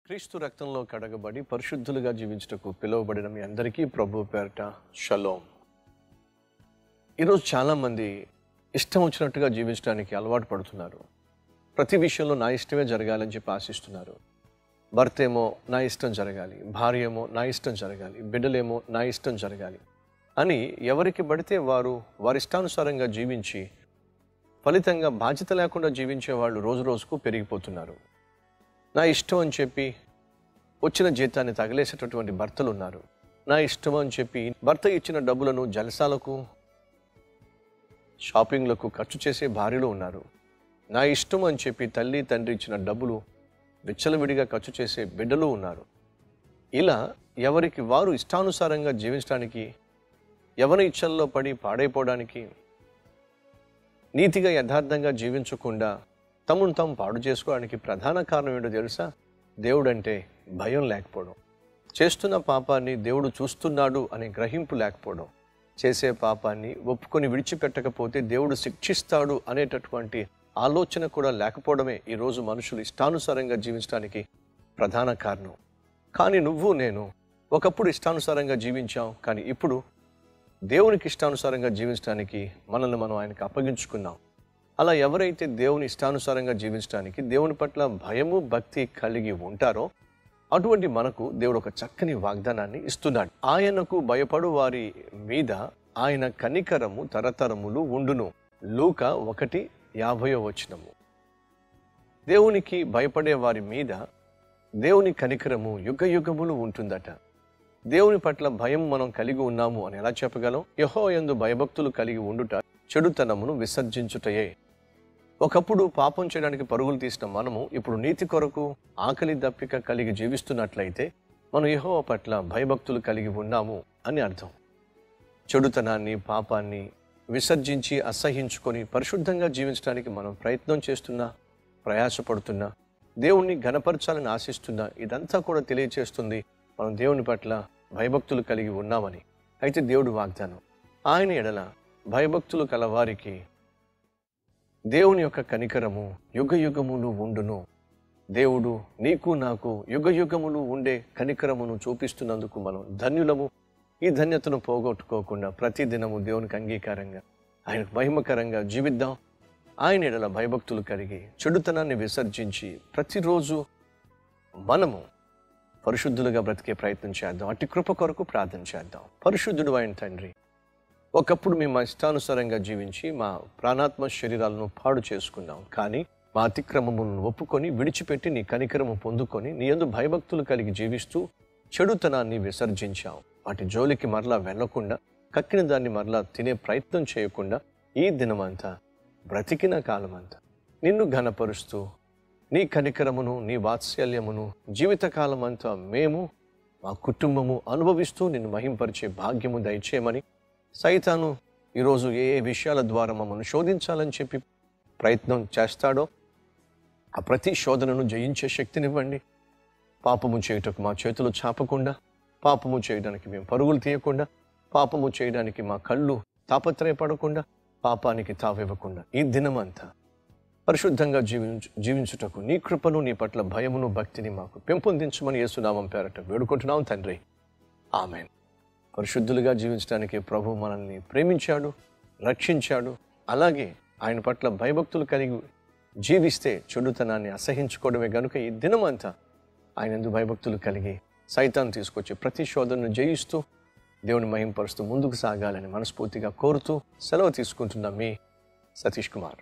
క్రీస్తు రక్తంలో కడగబడి పరిశుద్ధులుగా జీవించుటకు పిలువబడిన మీ అందరికీ ప్రభు పేరట షలోం ఈరోజు చాలామంది ఇష్టం వచ్చినట్టుగా జీవించడానికి అలవాటు పడుతున్నారు ప్రతి విషయంలో నా ఇష్టమే జరగాలని చెప్పి ఆశిస్తున్నారు భర్త ఏమో నా ఇష్టం జరగాలి భార్య ఏమో నా ఇష్టం జరగాలి బిడ్డలేమో నా ఇష్టం జరగాలి అని ఎవరికి పడితే వారు వారి ఇష్టానుసారంగా జీవించి ఫలితంగా బాధ్యత లేకుండా జీవించే వాళ్ళు రోజు రోజుకు పెరిగిపోతున్నారు నా ఇష్టం అని చెప్పి వచ్చిన జీతాన్ని తగిలేసేటటువంటి భర్తలు ఉన్నారు నా ఇష్టం అని చెప్పి భర్త ఇచ్చిన డబ్బులను జలసాలకు షాపింగ్లకు ఖర్చు చేసే భార్యలు ఉన్నారు నా ఇష్టం అని చెప్పి తల్లి తండ్రి ఇచ్చిన డబ్బులు విచ్చలవిడిగా ఖర్చు చేసే బిడ్డలు ఉన్నారు ఇలా ఎవరికి వారు ఇష్టానుసారంగా జీవించడానికి ఎవరి ఇచ్చల్లో పడి పాడైపోవడానికి నీతిగా యథార్థంగా జీవించకుండా తమను తాము పాడు చేసుకోవడానికి ప్రధాన కారణం ఏంటో తెలుసా దేవుడంటే భయం లేకపోవడం చేస్తున్న పాపాన్ని దేవుడు చూస్తున్నాడు అనే గ్రహింపు లేకపోవడం చేసే పాపాన్ని ఒప్పుకొని విడిచిపెట్టకపోతే దేవుడు శిక్షిస్తాడు అనేటటువంటి ఆలోచన కూడా లేకపోవడమే ఈరోజు మనుషులు ఇష్టానుసారంగా జీవించడానికి ప్రధాన కారణం కానీ నువ్వు నేను ఒకప్పుడు ఇష్టానుసారంగా జీవించాం కానీ ఇప్పుడు దేవునికి ఇష్టానుసారంగా జీవించడానికి మనల్ని మనం ఆయనకు అప్పగించుకున్నాం అలా ఎవరైతే దేవుని ఇష్టానుసారంగా జీవించడానికి దేవుని పట్ల భయము భక్తి కలిగి ఉంటారో అటువంటి మనకు దేవుడు ఒక చక్కని వాగ్దానాన్ని ఇస్తున్నాడు ఆయనకు భయపడు వారి మీద ఆయన కనికరము తరతరములు ఉండును లూక ఒకటి యాభయో వచనము దేవునికి భయపడే వారి మీద దేవుని కనికరము యుగ యుగములు ఉంటుందట దేవుని పట్ల భయం మనం కలిగి ఉన్నాము అని ఎలా చెప్పగలం యహో యందు భయభక్తులు కలిగి ఉండుట చెడుతనమును విసర్జించుటయే ఒకప్పుడు పాపం చేయడానికి పరుగులు తీసిన మనము ఇప్పుడు నీతి కొరకు ఆకలి దప్పిక కలిగి జీవిస్తున్నట్లయితే మనం యహో పట్ల భయభక్తులు కలిగి ఉన్నాము అని అర్థం చెడుతనాన్ని పాపాన్ని విసర్జించి అసహించుకొని పరిశుద్ధంగా జీవించడానికి మనం ప్రయత్నం చేస్తున్నా ప్రయాసపడుతున్నా దేవుణ్ణి ఘనపరచాలని ఆశిస్తున్నా ఇదంతా కూడా తెలియచేస్తుంది మనం దేవుని పట్ల భయభక్తులు కలిగి ఉన్నామని అయితే దేవుడు వాగ్దానం ఆయన ఎడల భయభక్తులు కలవారికి దేవుని యొక్క కనికరము యుగ యుగములు ఉండును దేవుడు నీకు నాకు యుగ యుగములు ఉండే కనికరమును చూపిస్తున్నందుకు మనం ధన్యులము ఈ ధన్యతను పోగొట్టుకోకుండా ప్రతి దినము దేవునికి అంగీకారంగా ఆయనకు మహిమకరంగా జీవిద్దాం ఆయన ఎడల భయభక్తులు కలిగి చెడుతనాన్ని విసర్జించి ప్రతిరోజు మనము పరిశుద్ధులుగా బ్రతికే ప్రయత్నం చేద్దాం అట్టి కృప కొరకు ప్రార్థన చేద్దాం పరిశుద్ధుడు అయిన తండ్రి ఒకప్పుడు మేము మా ఇష్టానుసారంగా జీవించి మా ప్రాణాత్మ శరీరాలను పాడు చేసుకున్నాం కానీ మా అతిక్రమములను ఒప్పుకొని విడిచిపెట్టి నీ కనికరము పొందుకొని నీ యందు భయభక్తులు కలిగి జీవిస్తూ చెడుతనాన్ని విసర్జించాం వాటి జోలికి మరలా వెళ్లకుండా కక్కిన దాన్ని మరలా తినే ప్రయత్నం చేయకుండా ఈ దినమంతా బ్రతికిన కాలమంతా నిన్ను ఘనపరుస్తూ నీ కనికరమును నీ వాత్సల్యమును జీవితకాలమంతా మేము మా కుటుంబము అనుభవిస్తూ నిన్ను మహింపరిచే భాగ్యము దయచేయమని సైతాను ఈరోజు ఏ ఏ విషయాల ద్వారా మమ్మల్ని శోధించాలని చెప్పి ప్రయత్నం చేస్తాడో ఆ ప్రతి శోధనను జయించే శక్తినివ్వండి పాపము చేయుటకు మా చేతులు చాపకుండా పాపము చేయడానికి మేము పరుగులు తీయకుండా పాపము చేయడానికి మా కళ్ళు తాపత్రయపడకుండా పాపానికి తావివ్వకుండా ఈ దినమంతా పరిశుద్ధంగా జీవించు జీవించుటకు నీ కృపను నీ పట్ల భయమును భక్తిని మాకు పెంపొందించమని యేసునామం పేరట వేడుకుంటున్నాం తండ్రి ఆమెన్ పరిశుద్ధులుగా జీవించడానికి ప్రభు మనల్ని ప్రేమించాడు రక్షించాడు అలాగే ఆయన పట్ల భయభక్తులు కలిగి జీవిస్తే చెడుతనాన్ని అసహించుకోవడమే గనుక ఈ దినమంతా ఆయన ఎందు భయభక్తులు కలిగి సైతాన్ని తీసుకొచ్చి ప్రతి శోధనను జయిస్తూ దేవుని మహింపరుస్తూ ముందుకు సాగాలని మనస్ఫూర్తిగా కోరుతూ సెలవు తీసుకుంటున్న మీ సతీష్ కుమార్